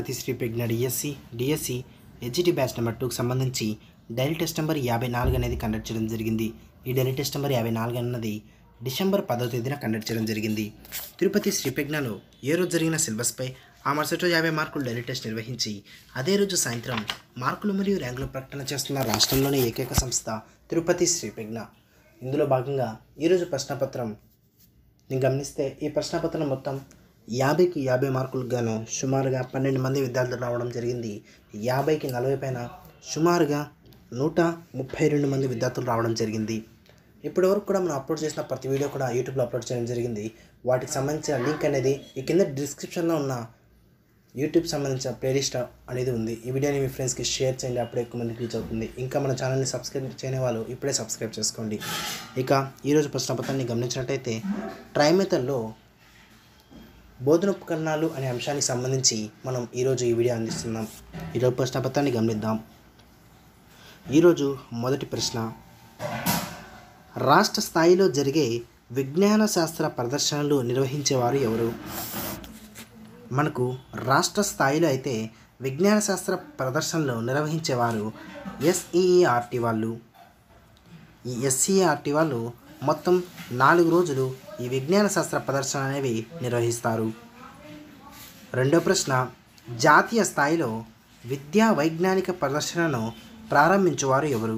Tirupati Sri Pragna DSC DSC HGT batch number టూకి సంబంధించి daily test number యాభై నాలుగు అనేది కండక్ట్ చేయడం జరిగింది ఈ డైలీ టెస్ట్ నెంబర్ యాభై నాలుగు అన్నది డిసెంబర్ పదో తేదీన కండక్ట్ చేయడం జరిగింది తిరుపతి శ్రీ ప్రజ్ఞలో ఏ రోజు జరిగిన సిలబస్పై ఆ మరుసటి రోజు యాభై మార్కులు డైలీ టెస్ట్ నిర్వహించి అదే రోజు సాయంత్రం మార్కులు మరియు ర్యాంకుల ప్రకటన చేస్తున్న రాష్ట్రంలోని ఏకైక సంస్థ తిరుపతి శ్రీ ప్రజ్ఞ ఇందులో భాగంగా ఈరోజు ప్రశ్నపత్రం నేను గమనిస్తే ఈ ప్రశ్నపత్రం మొత్తం యాభైకి యాభై మార్కులకు గాను సుమారుగా పన్నెండు మంది విద్యార్థులు రావడం జరిగింది యాభైకి నలభై పైన సుమారుగా నూట ముప్పై రెండు మంది విద్యార్థులు రావడం జరిగింది ఇప్పటి వరకు కూడా మనం అప్లోడ్ చేసిన ప్రతి వీడియో కూడా యూట్యూబ్లో అప్లోడ్ చేయడం జరిగింది వాటికి సంబంధించిన లింక్ అనేది ఈ కింద డిస్క్రిప్షన్లో ఉన్న యూట్యూబ్ సంబంధించిన ప్లేలిస్ట్ అనేది ఉంది ఈ వీడియోని మీ ఫ్రెండ్స్కి షేర్ చేయండి అప్పుడే ఎక్కువ మందికి రీచ్ అవుతుంది ఇంకా మన ఛానల్ని సబ్స్క్రైబ్ చేయని వాళ్ళు ఇప్పుడే సబ్స్క్రైబ్ చేసుకోండి ఇక ఈరోజు ప్రశ్నపత్రాన్ని గమనించినట్టయితే ట్రైమెథల్లో బోధనోపకరణాలు అనే అంశానికి సంబంధించి మనం ఈరోజు ఈ వీడియో అందిస్తున్నాం ఈరోజు ప్రశ్నపత్రాన్ని గమనిద్దాం ఈరోజు మొదటి ప్రశ్న రాష్ట్ర స్థాయిలో జరిగే విజ్ఞాన శాస్త్ర ప్రదర్శనలు నిర్వహించేవారు ఎవరు మనకు రాష్ట్ర స్థాయిలో అయితే విజ్ఞాన శాస్త్ర ప్రదర్శనలు నిర్వహించేవారు ఎస్ఈఆర్టీ వాళ్ళు ఈ ఎస్సీఆర్టీ వాళ్ళు మొత్తం నాలుగు రోజులు ఈ విజ్ఞాన శాస్త్ర ప్రదర్శన అనేవి నిర్వహిస్తారు రెండో ప్రశ్న జాతీయ స్థాయిలో విద్యా వైజ్ఞానిక ప్రదర్శనను ప్రారంభించువారు ఎవరు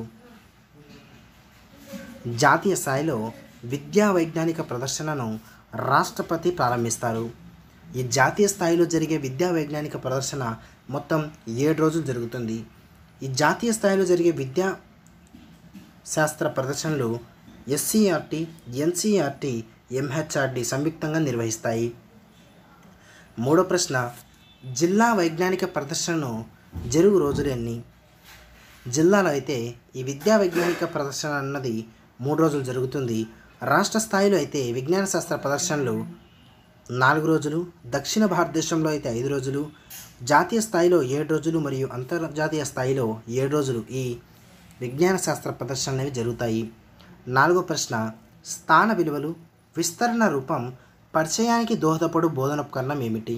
జాతీయ స్థాయిలో విద్యా వైజ్ఞానిక ప్రదర్శనను రాష్ట్రపతి ప్రారంభిస్తారు ఈ జాతీయ స్థాయిలో జరిగే విద్యా వైజ్ఞానిక ప్రదర్శన మొత్తం ఏడు రోజులు జరుగుతుంది ఈ జాతీయ స్థాయిలో జరిగే విద్యా శాస్త్ర ప్రదర్శనలు ఎస్సీఆర్టీ ఎన్సీఆర్టీ ఎంహెచ్ఆర్డి సంయుక్తంగా నిర్వహిస్తాయి మూడో ప్రశ్న జిల్లా వైజ్ఞానిక ప్రదర్శనను జరుగు రోజులు ఎన్ని జిల్లాలో అయితే ఈ విద్యా వైజ్ఞానిక ప్రదర్శన అన్నది మూడు రోజులు జరుగుతుంది రాష్ట్ర స్థాయిలో అయితే విజ్ఞాన శాస్త్ర ప్రదర్శనలు నాలుగు రోజులు దక్షిణ భారతదేశంలో అయితే ఐదు రోజులు జాతీయ స్థాయిలో ఏడు రోజులు మరియు అంతర్జాతీయ స్థాయిలో ఏడు రోజులు ఈ విజ్ఞాన శాస్త్ర ప్రదర్శనలు అనేవి జరుగుతాయి నాలుగో ప్రశ్న స్థాన విలువలు విస్తరణ రూపం పరిచయానికి దోహదపడు బోధనోపకరణం ఏమిటి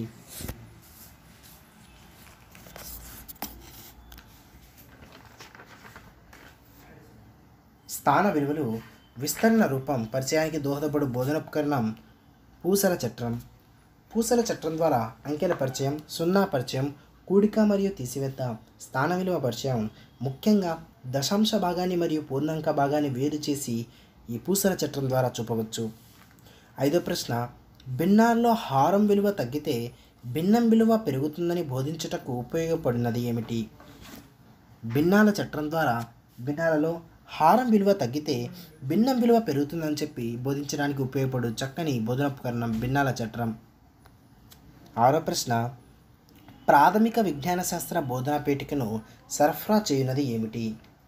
స్థాన విలువలు విస్తరణ రూపం పరిచయానికి దోహదపడు బోధనోపకరణం పూసల చట్రం పూసల చట్రం ద్వారా అంకెల పరిచయం సున్నా పరిచయం కూడిక మరియు తీసివేత స్థాన విలువ పరిచయం ముఖ్యంగా దశాంశ భాగాన్ని మరియు పూర్ణాంక భాగాన్ని వేరు చేసి ఈ పూసల చట్రం ద్వారా చూపవచ్చు ఐదో ప్రశ్న భిన్నాల్లో హారం విలువ తగ్గితే భిన్నం విలువ పెరుగుతుందని బోధించుటకు ఉపయోగపడినది ఏమిటి భిన్నాల చట్రం ద్వారా భిన్నాలలో హారం విలువ తగ్గితే భిన్నం విలువ పెరుగుతుందని చెప్పి బోధించడానికి ఉపయోగపడు చక్కని బోధనోపకరణం భిన్నాల చట్రం ఆరో ప్రశ్న ప్రాథమిక విజ్ఞాన శాస్త్ర బోధనా పీఠికను సరఫరా చేయునది ఏమిటి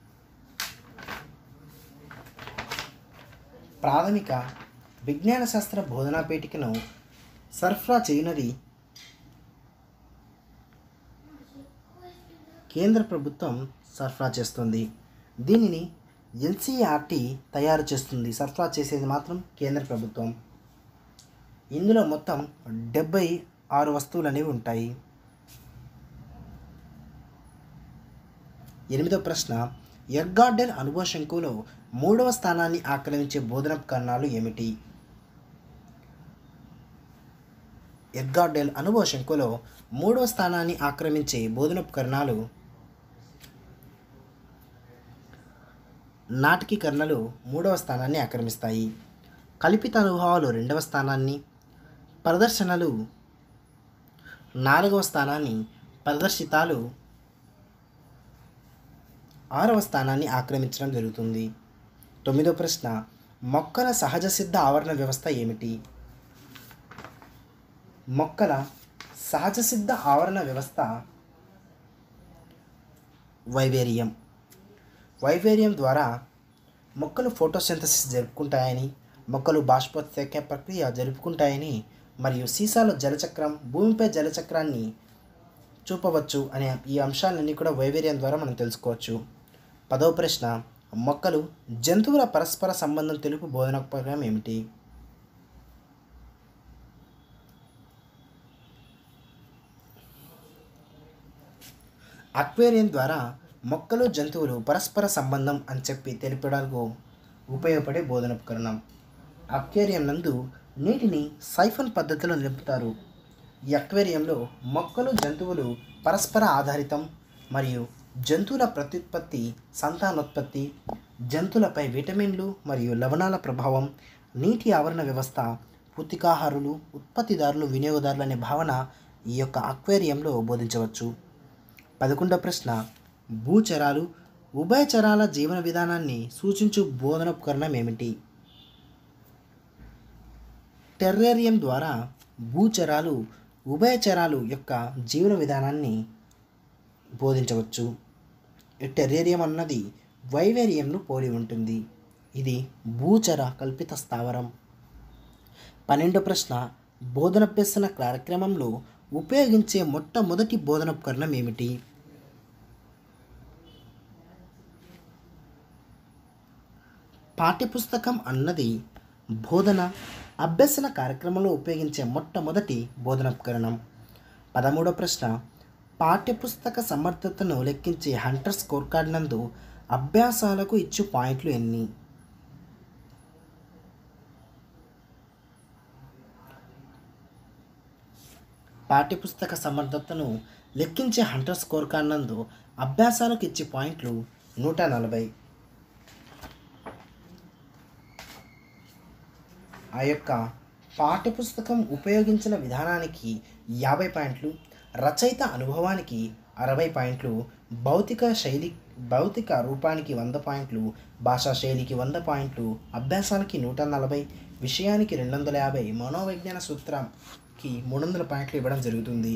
ప్రాథమిక విజ్ఞాన శాస్త్ర బోధనా పీఠికను సరఫరా చేయునది కేంద్ర ప్రభుత్వం సరఫరా చేస్తుంది దీనిని ఎన్సీఆర్టీ తయారు చేస్తుంది సరఫరా చేసేది మాత్రం కేంద్ర ప్రభుత్వం ఇందులో మొత్తం డెబ్బై ఆరు వస్తువులు అనేవి ఉంటాయి ఎనిమిదో ప్రశ్న ఎర్గార్డెన్ అనుభవ శంకులో మూడవ స్థానాన్ని ఆక్రమించే బోధనోపకరణాలు ఏమిటి ఎర్గార్డెల్ అనుభవ శంకులో మూడవ స్థానాన్ని ఆక్రమించే బోధనోపకరణాలు నాటకీకరణలు మూడవ స్థానాన్ని ఆక్రమిస్తాయి కల్పిత అనుభవాలు రెండవ స్థానాన్ని ప్రదర్శనలు నాలుగవ స్థానాన్ని ప్రదర్శితాలు ఆరవ స్థానాన్ని ఆక్రమించడం జరుగుతుంది తొమ్మిదో ప్రశ్న మొక్కల సహజ సిద్ధ ఆవరణ వ్యవస్థ ఏమిటి మొక్కల సహజ సిద్ధ ఆవరణ వ్యవస్థ వైవేరియం వైవేరియం ద్వారా మొక్కలు ఫోటోసింథసిస్ జరుపుకుంటాయని మొక్కలు బాష్పోత్సేక ప్రక్రియ జరుపుకుంటాయని మరియు సీసాలో జలచక్రం భూమిపై జలచక్రాన్ని చూపవచ్చు అనే ఈ అంశాలన్నీ కూడా వైవేరియం ద్వారా మనం తెలుసుకోవచ్చు పదవ ప్రశ్న మొక్కలు జంతువుల పరస్పర సంబంధం తెలుపు బోధనోపకరణం ఏమిటి అక్వేరియం ద్వారా మొక్కలు జంతువులు పరస్పర సంబంధం అని చెప్పి తెలిపడానికి ఉపయోగపడే బోధనోపకరణం అక్వేరియం నందు నీటిని సైఫన్ పద్ధతిలో నింపుతారు ఈ అక్వేరియంలో మొక్కలు జంతువులు పరస్పర ఆధారితం మరియు జంతువుల ప్రత్యుత్పత్తి సంతానోత్పత్తి జంతువులపై విటమిన్లు మరియు లవణాల ప్రభావం నీటి ఆవరణ వ్యవస్థ పూతికాహారులు ఉత్పత్తిదారులు వినియోగదారులు అనే భావన ఈ యొక్క అక్వేరియంలో బోధించవచ్చు పదకొండవ ప్రశ్న భూచరాలు ఉభయచరాల జీవన విధానాన్ని సూచించు బోధనోపకరణం ఏమిటి టెర్రేరియం ద్వారా భూచరాలు ఉభయచరాలు యొక్క జీవన విధానాన్ని బోధించవచ్చు ఈ టెర్రేరియం అన్నది వైవేరియంను పోలి ఉంటుంది ఇది భూచర కల్పిత స్థావరం పన్నెండో ప్రశ్న బోధనభ్యసన కార్యక్రమంలో ఉపయోగించే మొట్టమొదటి బోధనోపకరణం ఏమిటి పాఠ్యపుస్తకం అన్నది బోధన అభ్యసన కార్యక్రమంలో ఉపయోగించే మొట్టమొదటి బోధనోపకరణం పదమూడవ ప్రశ్న పాఠ్యపుస్తక సమర్థతను లెక్కించే హంటర్ స్కోర్ కార్డ్ నందు అభ్యాసాలకు ఇచ్చు పాయింట్లు ఎన్ని పాఠ్యపుస్తక సమర్థతను లెక్కించే హంటర్ స్కోర్ కార్డ్ నందు అభ్యాసాలకు ఇచ్చే పాయింట్లు నూట నలభై ఆ యొక్క పాఠ్యపుస్తకం ఉపయోగించిన విధానానికి యాభై పాయింట్లు రచయిత అనుభవానికి అరవై పాయింట్లు భౌతిక శైలి భౌతిక రూపానికి వంద పాయింట్లు భాషా శైలికి వంద పాయింట్లు అభ్యాసానికి నూట నలభై విషయానికి రెండు వందల యాభై మనోవిజ్ఞాన సూత్రంకి మూడు వందల పాయింట్లు ఇవ్వడం జరుగుతుంది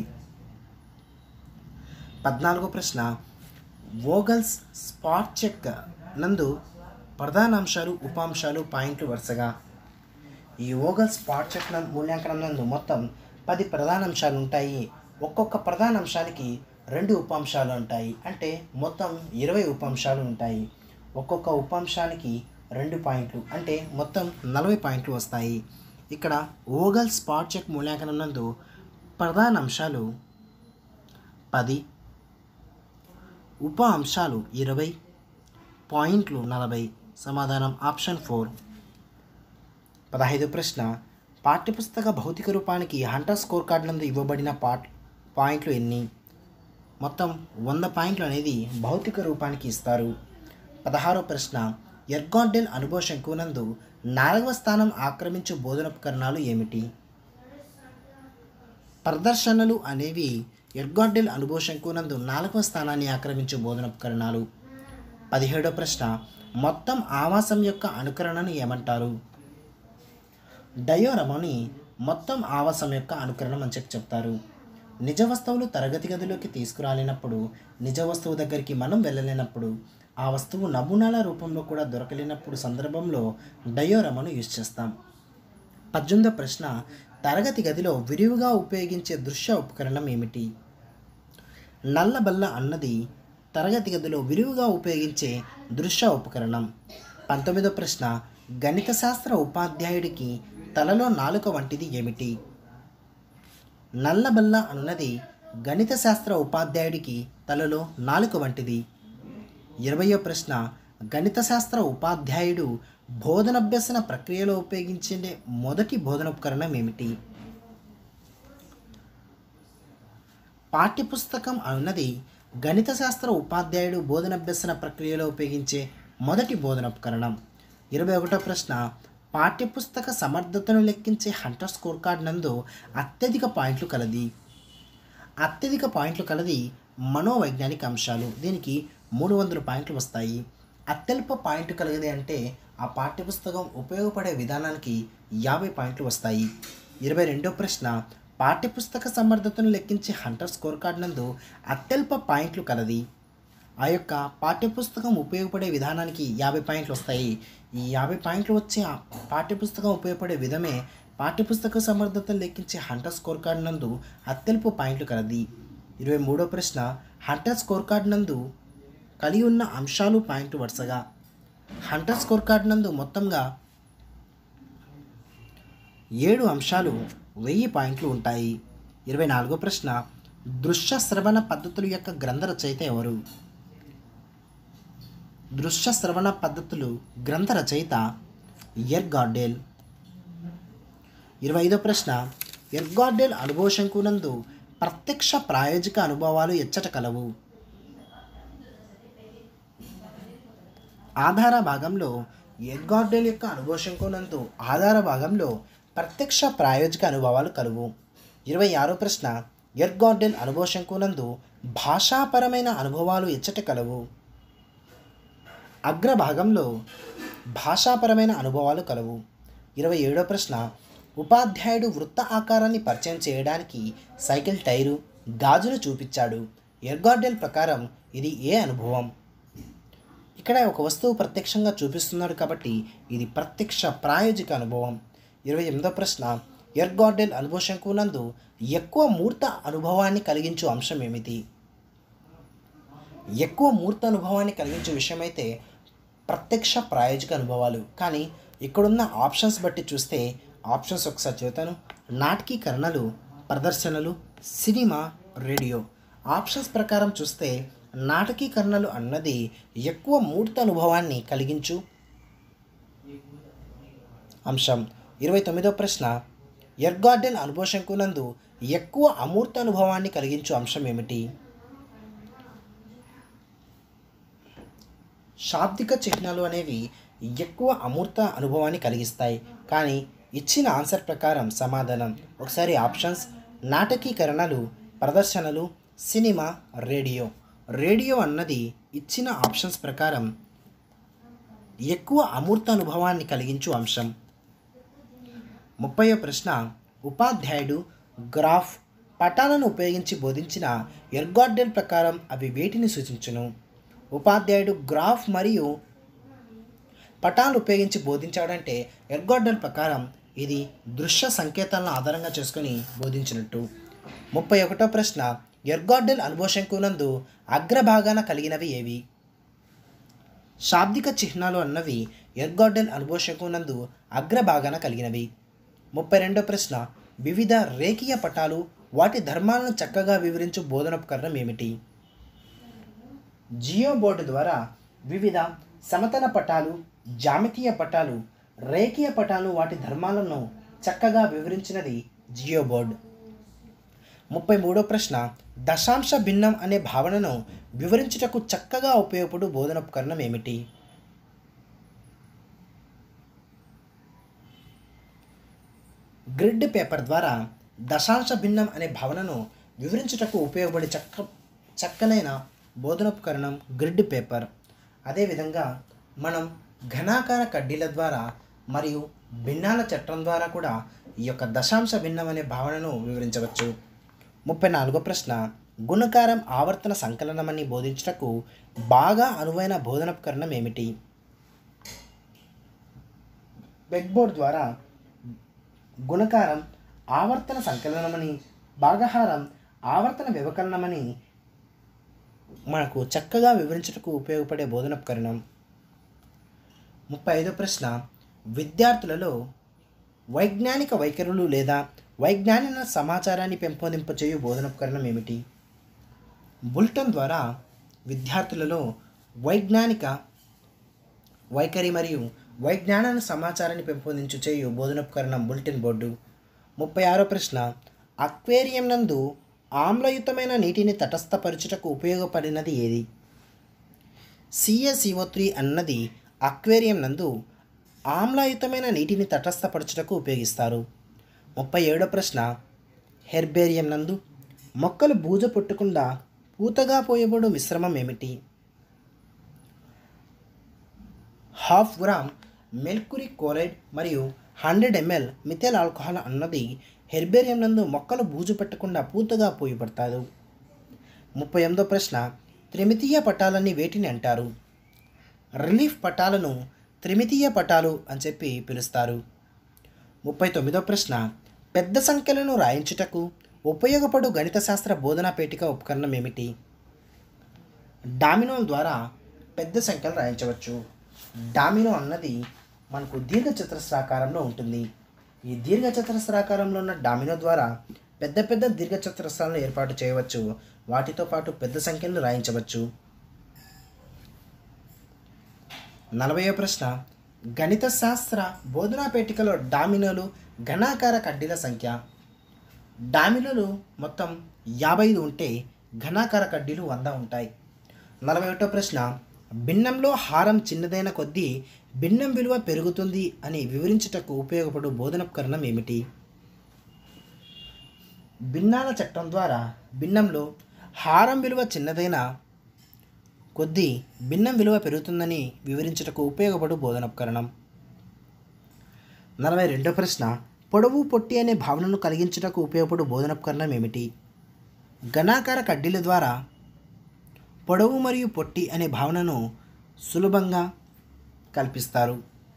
పద్నాలుగో ప్రశ్న వోగల్స్ స్పాట్ చెక్ నందు ప్రధాన అంశాలు ఉపాంశాలు పాయింట్లు వరుసగా ఈ ఓగల్ స్పాట్ చెక్ నం- మూల్యాంకనం నందు మొత్తం పది ప్రధాన అంశాలు ఉంటాయి ఒక్కొక్క ప్రధాన అంశానికి రెండు ఉపాంశాలు ఉంటాయి అంటే మొత్తం ఇరవై ఉపాంశాలు ఉంటాయి ఒక్కొక్క ఉపాంశానికి రెండు పాయింట్లు అంటే మొత్తం నలభై పాయింట్లు వస్తాయి ఇక్కడ ఓగల్ స్పాట్ చెక్ మూల్యాంకనం నందు ప్రధాన అంశాలు పది ఉప అంశాలు ఇరవై పాయింట్లు నలభై సమాధానం ఆప్షన్ ఫోర్ పదహైదు ప్రశ్న పాఠ్యపుస్తక భౌతిక రూపానికి హంటర్ స్కోర్ కార్డు నందు ఇవ్వబడిన పాట్ పాయింట్లు ఎన్ని మొత్తం వంద పాయింట్లు అనేది భౌతిక రూపానికి ఇస్తారు పదహారో ప్రశ్న ఎర్గాండెల్ అనుభవ శంకునందు నాలుగవ స్థానం ఆక్రమించు బోధనోపకరణాలు ఏమిటి ప్రదర్శనలు అనేవి ఎర్గాండెల్ అనుభవ శంకునందు నాలుగవ స్థానాన్ని ఆక్రమించు బోధనోపకరణాలు పదిహేడో ప్రశ్న మొత్తం ఆవాసం యొక్క అనుకరణను ఏమంటారు డయోరమని మొత్తం ఆవాసం యొక్క అనుకరణం అని చెప్పి చెప్తారు నిజ వస్తువులు తరగతి గదిలోకి తీసుకురాలేనప్పుడు నిజ వస్తువు దగ్గరికి మనం వెళ్ళలేనప్పుడు ఆ వస్తువు నమూనాల రూపంలో కూడా దొరకలేనప్పుడు సందర్భంలో డయోరమను యూజ్ చేస్తాం పద్దెనిమిదో ప్రశ్న తరగతి గదిలో విరివిగా ఉపయోగించే దృశ్య ఉపకరణం ఏమిటి నల్లబల్ల అన్నది తరగతి గదిలో విరివిగా ఉపయోగించే దృశ్య ఉపకరణం పంతొమ్మిదో ప్రశ్న గణిత శాస్త్ర ఉపాధ్యాయుడికి తలలో నాలుక వంటిది ఏమిటి నల్లబల్ల అన్నది గణిత శాస్త్ర ఉపాధ్యాయుడికి తలలో నాలుక వంటిది ఇరవయో ప్రశ్న గణిత శాస్త్ర ఉపాధ్యాయుడు బోధనభ్యసన ప్రక్రియలో ఉపయోగించే మొదటి బోధనోపకరణం ఏమిటి పాఠ్యపుస్తకం అన్నది గణిత శాస్త్ర ఉపాధ్యాయుడు బోధనభ్యసన ప్రక్రియలో ఉపయోగించే మొదటి బోధనోపకరణం ఇరవై ఒకటో ప్రశ్న పాఠ్యపుస్తక సమర్థతను లెక్కించే హంటర్ స్కోర్ కార్డ్ నందు అత్యధిక పాయింట్లు కలది అత్యధిక పాయింట్లు కలది మనోవైజ్ఞానిక అంశాలు దీనికి మూడు వందల పాయింట్లు వస్తాయి అత్యల్ప పాయింట్ కలిగేది అంటే ఆ పాఠ్యపుస్తకం ఉపయోగపడే విధానానికి యాభై పాయింట్లు వస్తాయి ఇరవై రెండో ప్రశ్న పాఠ్యపుస్తక సమర్థతను లెక్కించే హంటర్ స్కోర్ కార్డ్ నందు అత్యల్ప పాయింట్లు కలది ఆ యొక్క పాఠ్యపుస్తకం ఉపయోగపడే విధానానికి యాభై పాయింట్లు వస్తాయి ఈ యాభై పాయింట్లు వచ్చే ఆ పాఠ్యపుస్తకం ఉపయోగపడే విధమే పాఠ్యపుస్తక సమర్థతను లెక్కించే హంటర్ స్కోర్ కార్డ్ నందు అత్యల్ప పాయింట్లు కలది ఇరవై మూడో ప్రశ్న హంటర్ స్కోర్ కార్డ్ నందు కలిగి ఉన్న అంశాలు పాయింట్లు వరుసగా హంటర్ స్కోర్ కార్డ్ నందు మొత్తంగా ఏడు అంశాలు వెయ్యి పాయింట్లు ఉంటాయి ఇరవై నాలుగో ప్రశ్న దృశ్య శ్రవణ పద్ధతుల యొక్క గ్రంథ రచయిత ఎవరు దృశ్య శ్రవణ పద్ధతులు గ్రంథ రచయిత ఎర్గార్డేల్ ఇరవై ఐదో ప్రశ్న ఎర్గార్డేల్ అనుభవశంకునందు ప్రత్యక్ష ప్రాయోజిక అనుభవాలు ఎచ్చట కలవు ఆధార భాగంలో ఎర్గార్డేల్ యొక్క అనుభవశంకునందు ఆధార భాగంలో ప్రత్యక్ష ప్రాయోజిక అనుభవాలు కలువు ఇరవై ఆరో ప్రశ్న ఎర్గార్డెల్ అనుభవశంకునందు భాషాపరమైన అనుభవాలు ఎచ్చట కలవు అగ్రభాగంలో భాషాపరమైన అనుభవాలు కలవు ఇరవై ఏడో ప్రశ్న ఉపాధ్యాయుడు వృత్త ఆకారాన్ని పరిచయం చేయడానికి సైకిల్ టైరు గాజును చూపించాడు ఎర్గార్డెల్ ప్రకారం ఇది ఏ అనుభవం ఇక్కడ ఒక వస్తువు ప్రత్యక్షంగా చూపిస్తున్నాడు కాబట్టి ఇది ప్రత్యక్ష ప్రాయోజిక అనుభవం ఇరవై ఎనిమిదో ప్రశ్న ఎర్గార్డెల్ అనుభవశంకునందు ఎక్కువ మూర్త అనుభవాన్ని కలిగించు అంశం ఏమిటి ఎక్కువ మూర్త అనుభవాన్ని కలిగించే విషయం అయితే ప్రత్యక్ష ప్రాయోజిక అనుభవాలు కానీ ఇక్కడున్న ఆప్షన్స్ బట్టి చూస్తే ఆప్షన్స్ ఒకసారి చెబుతాను నాటకీకరణలు ప్రదర్శనలు సినిమా రేడియో ఆప్షన్స్ ప్రకారం చూస్తే నాటకీకరణలు అన్నది ఎక్కువ మూర్త అనుభవాన్ని కలిగించు అంశం ఇరవై తొమ్మిదో ప్రశ్న ఎర్గార్డెన్ అనుభవశంకునందు ఎక్కువ అమూర్త అనుభవాన్ని కలిగించు అంశం ఏమిటి శాబ్దిక చిహ్నాలు అనేవి ఎక్కువ అమూర్త అనుభవాన్ని కలిగిస్తాయి కానీ ఇచ్చిన ఆన్సర్ ప్రకారం సమాధానం ఒకసారి ఆప్షన్స్ నాటకీకరణలు ప్రదర్శనలు సినిమా రేడియో రేడియో అన్నది ఇచ్చిన ఆప్షన్స్ ప్రకారం ఎక్కువ అమూర్త అనుభవాన్ని కలిగించు అంశం ముప్పయో ప్రశ్న ఉపాధ్యాయుడు గ్రాఫ్ పటాలను ఉపయోగించి బోధించిన ఎర్గార్డెల్ ప్రకారం అవి వేటిని సూచించును ఉపాధ్యాయుడు గ్రాఫ్ మరియు పటాలు ఉపయోగించి బోధించాడంటే ఎర్గార్డెల్ ప్రకారం ఇది దృశ్య సంకేతాలను ఆధారంగా చేసుకొని బోధించినట్టు ముప్పై ఒకటో ప్రశ్న ఎర్గార్డెల్ అనుభవశంకునందు అగ్రభాగాన కలిగినవి ఏవి శాబ్దిక చిహ్నాలు అన్నవి ఎర్గార్డెల్ అనుభవశంకునందు అగ్రభాగాన కలిగినవి ముప్పై రెండో ప్రశ్న వివిధ రేఖీయ పటాలు వాటి ధర్మాలను చక్కగా వివరించు బోధనోపకరణం ఏమిటి జియో బోర్డు ద్వారా వివిధ సమతల పటాలు జామితీయ పటాలు రేఖీయ పటాలు వాటి ధర్మాలను చక్కగా వివరించినది జియో బోర్డ్ ముప్పై మూడో ప్రశ్న దశాంశ భిన్నం అనే భావనను వివరించుటకు చక్కగా ఉపయోగపడు బోధనోపకరణం ఏమిటి గ్రిడ్ పేపర్ ద్వారా దశాంశ భిన్నం అనే భావనను వివరించుటకు ఉపయోగపడే చక్క చక్కనైన బోధనోపకరణం గ్రిడ్ పేపర్ అదేవిధంగా మనం ఘనాకార కడ్డీల ద్వారా మరియు భిన్నాల చట్టం ద్వారా కూడా ఈ యొక్క దశాంశ భిన్నం అనే భావనను వివరించవచ్చు ముప్పై నాలుగో ప్రశ్న గుణకారం ఆవర్తన సంకలనమని బోధించుటకు బాగా అనువైన బోధనోపకరణం ఏమిటి బెగ్బోర్డ్ ద్వారా గుణకారం ఆవర్తన సంకలనమని భాగహారం ఆవర్తన వ్యవకలనమని మనకు చక్కగా వివరించుటకు ఉపయోగపడే బోధనోపకరణం ముప్పై ఐదో ప్రశ్న విద్యార్థులలో వైజ్ఞానిక వైఖరులు లేదా వైజ్ఞానిక సమాచారాన్ని పెంపొందింపచేయు బోధనోపకరణం ఏమిటి బులెటిన్ ద్వారా విద్యార్థులలో వైజ్ఞానిక వైఖరి మరియు వైజ్ఞాన సమాచారాన్ని పెంపొందించు చేయు బోధనోపకరణం బులెటిన్ బోర్డు ముప్పై ఆరో ప్రశ్న అక్వేరియం నందు ఆమ్లయుతమైన నీటిని తటస్థపరచుటకు ఉపయోగపడినది ఏది సిఎసిఓ త్రీ అన్నది అక్వేరియం నందు ఆమ్లయుతమైన నీటిని తటస్థపరచుటకు ఉపయోగిస్తారు ముప్పై ఏడో ప్రశ్న హెర్బేరియం నందు మొక్కలు బూజ పుట్టకుండా పూతగా పోయబడు మిశ్రమం ఏమిటి హాఫ్ గ్రామ్ మెల్కురీ కోలైడ్ మరియు హండ్రెడ్ ఎంఎల్ మిథైల్ ఆల్కహాల్ అన్నది హెర్బేరియం నందు మొక్కలు బూజు పెట్టకుండా పూతగా పోయబడతారు ముప్పై ఎనిమిదో ప్రశ్న త్రిమితీయ పటాలన్నీ వేటిని అంటారు రిలీఫ్ పటాలను త్రిమితీయ పటాలు అని చెప్పి పిలుస్తారు ముప్పై తొమ్మిదో ప్రశ్న పెద్ద సంఖ్యలను రాయించుటకు ఉపయోగపడు గణిత శాస్త్ర బోధనా పేటిక ఉపకరణం ఏమిటి డామినో ద్వారా పెద్ద సంఖ్యలు రాయించవచ్చు డామినో అన్నది మనకు దీర్ఘ చతురస్రాకారంలో ఉంటుంది ఈ దీర్ఘ చతురస్రాకారంలో ఉన్న డామినో ద్వారా పెద్ద పెద్ద దీర్ఘచతురస్రాలను ఏర్పాటు చేయవచ్చు వాటితో పాటు పెద్ద సంఖ్యలను రాయించవచ్చు నలభైవ ప్రశ్న గణిత శాస్త్ర బోధనా పేటికలో డామినోలు ఘనాకార కడ్డీల సంఖ్య డామినోలు మొత్తం యాభై ఐదు ఉంటే ఘనాకార కడ్డీలు వంద ఉంటాయి నలభై ఒకటో ప్రశ్న భిన్నంలో హారం చిన్నదైన కొద్దీ భిన్నం విలువ పెరుగుతుంది అని వివరించుటకు ఉపయోగపడు బోధనోపకరణం ఏమిటి భిన్నాల చట్టం ద్వారా భిన్నంలో హారం విలువ చిన్నదైన కొద్దీ భిన్నం విలువ పెరుగుతుందని వివరించుటకు ఉపయోగపడు బోధనోపకరణం నలభై రెండో ప్రశ్న పొడవు పొట్టి అనే భావనను కలిగించుటకు ఉపయోగపడు బోధనోపకరణం ఏమిటి ఘనాకార కడ్డీల ద్వారా పొడవు మరియు పొట్టి అనే భావనను సులభంగా కల్పిస్తారు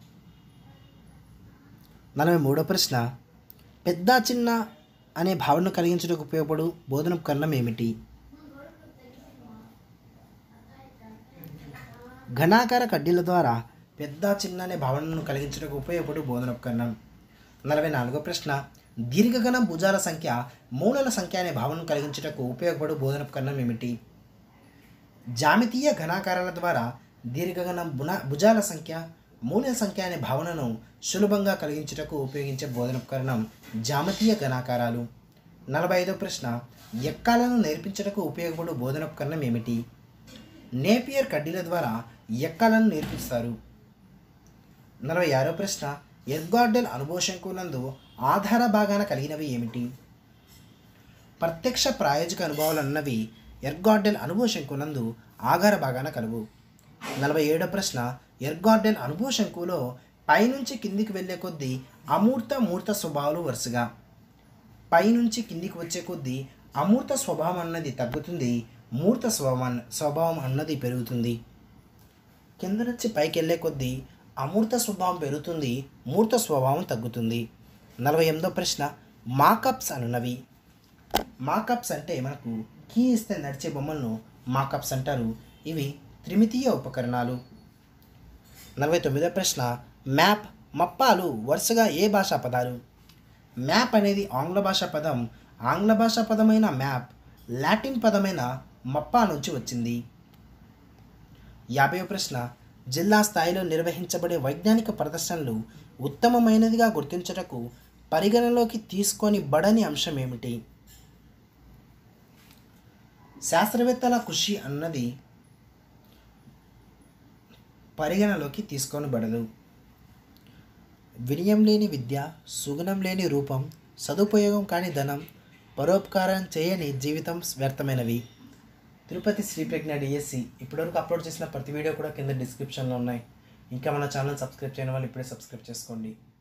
నలభై మూడో ప్రశ్న పెద్ద చిన్న అనే భావనను కలిగించడానికి ఉపయోగపడు బోధనోపకరణం ఏమిటి ఘనాకార కడ్డీల ద్వారా పెద్ద చిన్న అనే భావనను కలిగించడానికి ఉపయోగపడు బోధనోపకరణం నలభై నాలుగో ప్రశ్న దీర్ఘగణ భుజాల సంఖ్య మూలల సంఖ్య అనే భావనను కలిగించుటకు ఉపయోగపడు బోధనోపకరణం ఏమిటి జామితీయ ఘనాకారాల ద్వారా దీర్ఘగణ బున భుజాల సంఖ్య మూల సంఖ్య అనే భావనను సులభంగా కలిగించుటకు ఉపయోగించే బోధనోపకరణం జామితీయ ఘనాకారాలు నలభై ఐదో ప్రశ్న ఎక్కాలను నేర్పించటకు ఉపయోగపడు బోధనోపకరణం ఏమిటి నేపియర్ కడ్డీల ద్వారా ఎక్కాలను నేర్పిస్తారు నలభై ఆరో ప్రశ్న ఎర్గార్డెల్ అనుభవశంకునందు ఆధార భాగాన కలిగినవి ఏమిటి ప్రత్యక్ష ప్రాయోజిక అనుభవాలు అన్నవి ఎర్గార్డెల్ అనుభవశంకునందు ఆధార భాగాన కలువు నలభై ఏడో ప్రశ్న ఎర్గార్డెల్ అనుభవశంకులో పైనుంచి కిందికి వెళ్ళే కొద్దీ అమూర్త మూర్త స్వభావాలు వరుసగా పైనుంచి కిందికి వచ్చే కొద్దీ అమూర్త స్వభావం అన్నది తగ్గుతుంది మూర్త స్వభావం స్వభావం అన్నది పెరుగుతుంది కింద నుంచి పైకి వెళ్ళే కొద్దీ అమూర్త స్వభావం పెరుగుతుంది మూర్త స్వభావం తగ్గుతుంది నలభై ఎనిమిదో ప్రశ్న మాకప్స్ అనున్నవి మాకప్స్ అంటే మనకు కీ ఇస్తే నడిచే బొమ్మలను మాకప్స్ అంటారు ఇవి త్రిమితీయ ఉపకరణాలు నలభై తొమ్మిదో ప్రశ్న మ్యాప్ మప్పాలు వరుసగా ఏ భాషా పదాలు మ్యాప్ అనేది ఆంగ్ల భాషా పదం ఆంగ్ల భాషా పదమైన మ్యాప్ లాటిన్ పదమైన మప్పా నుంచి వచ్చింది యాభై ప్రశ్న జిల్లా స్థాయిలో నిర్వహించబడే వైజ్ఞానిక ప్రదర్శనలు ఉత్తమమైనదిగా గుర్తించటకు పరిగణలోకి తీసుకొని బడని అంశం ఏమిటి శాస్త్రవేత్తల కృషి అన్నది పరిగణలోకి తీసుకొని బడదు వినయం లేని విద్య సుగుణం లేని రూపం సదుపయోగం కాని ధనం పరోపకారం చేయని జీవితం వ్యర్థమైనవి తిరుపతి శ్రీ ప్రజ్ఞ డిఎస్సి ఇప్పటివరకు అప్లోడ్ చేసిన ప్రతి వీడియో కూడా కింద డిస్క్రిప్షన్లో ఉన్నాయి ఇంకా మన ఛానల్ సబ్స్క్రైబ్ చేయని వాళ్ళు ఇప్పుడే సబ్స్క్రైబ్ చేసుకోండి